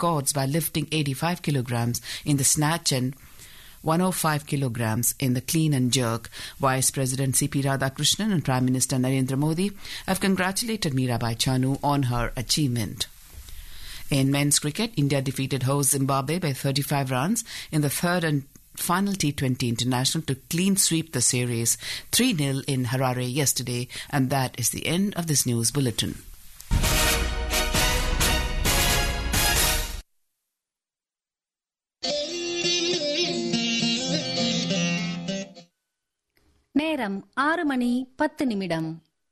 records by lifting 85 kilograms in the snatch and 105 kilograms in the clean and jerk. Vice President C.P. Radhakrishnan and Prime Minister Narendra Modi have congratulated Mirabai Chanu on her achievement. In men's cricket, India defeated host Zimbabwe by 35 runs in the third and final T20 international to clean sweep the series 3 0 in Harare yesterday. And that is the end of this news bulletin. நேரம் ஆறு மணி பத்து நிமிடம்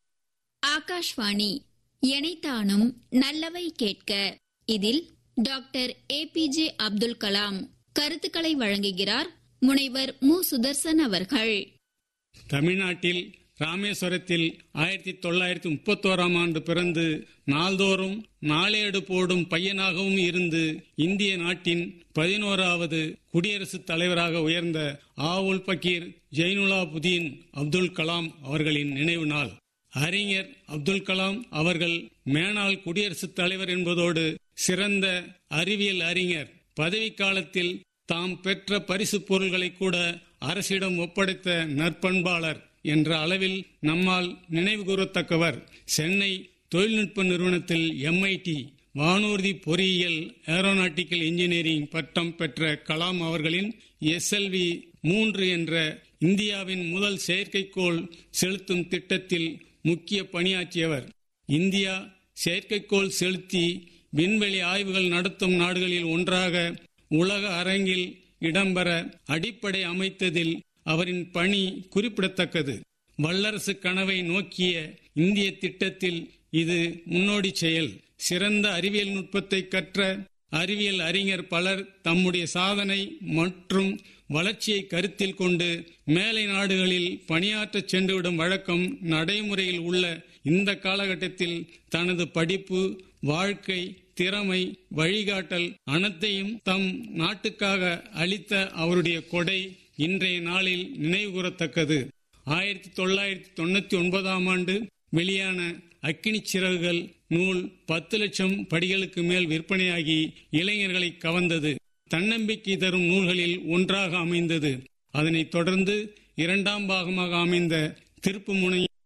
ஆகாஷ்வாணி எனைத்தானும் நல்லவை கேட்க இதில் doctor APJ Abdul Kalam கருத்துக்களை வழங்குகிறார் முனைவர் மு சுதர்சன் அவர்கள் தமிழ்நாட்டில் ராமேஸ்வரத்தில் ஆயிரத்தி தொள்ளாயிரத்தி முப்பத்தோராம் ஆண்டு பிறந்து நாள்தோறும் நாளேடு போடும் பையனாகவும் இருந்து இந்திய நாட்டின் பதினோராவது குடியரசுத் தலைவராக உயர்ந்த ஆவுல் பக்கீர் ஜெயினுலாபுதீன் அப்துல் கலாம் அவர்களின் நினைவு நாள் அறிஞர் அப்துல் கலாம் அவர்கள் மேனாள் குடியரசுத் தலைவர் என்பதோடு சிறந்த அறிவியல் அறிஞர் பதவிக்காலத்தில் தாம் பெற்ற பரிசு பொருள்களை கூட அரசிடம் ஒப்படைத்த நற்பண்பாளர் என்ற அளவில் நம்மால் நினைவு கூறத்தக்கவர் சென்னை தொழில்நுட்ப நிறுவனத்தில் எம்ஐடி வானூர்தி பொறியியல் ஏரோநாட்டிக்கல் இன்ஜினியரிங் பட்டம் பெற்ற கலாம் அவர்களின் எஸ்எல்வி மூன்று என்ற இந்தியாவின் முதல் செயற்கைக்கோள் செலுத்தும் திட்டத்தில் முக்கிய பணியாற்றியவர் இந்தியா செயற்கைக்கோள் செலுத்தி விண்வெளி ஆய்வுகள் நடத்தும் நாடுகளில் ஒன்றாக உலக அரங்கில் இடம்பெற அடிப்படை அமைத்ததில் அவரின் பணி குறிப்பிடத்தக்கது வல்லரசு கனவை நோக்கிய இந்திய திட்டத்தில் இது முன்னோடி செயல் சிறந்த அறிவியல் நுட்பத்தை கற்ற அறிவியல் அறிஞர் பலர் தம்முடைய சாதனை மற்றும் வளர்ச்சியை கருத்தில் கொண்டு மேலை நாடுகளில் பணியாற்றச் சென்றுவிடும் வழக்கம் நடைமுறையில் உள்ள இந்த காலகட்டத்தில் தனது படிப்பு வாழ்க்கை திறமை வழிகாட்டல் அனைத்தையும் தம் நாட்டுக்காக அளித்த அவருடைய கொடை இன்றைய நாளில் நினைவுகூரத்தக்கது ஆயிரத்தி தொள்ளாயிரத்தி தொண்ணூத்தி ஒன்பதாம் ஆண்டு வெளியான அக்கினி சிறகுகள் நூல் பத்து லட்சம் படிகளுக்கு மேல் விற்பனையாகி இளைஞர்களை கவர்ந்தது தன்னம்பிக்கை தரும் நூல்களில் ஒன்றாக அமைந்தது அதனைத் தொடர்ந்து இரண்டாம் பாகமாக அமைந்த திருப்பு முனை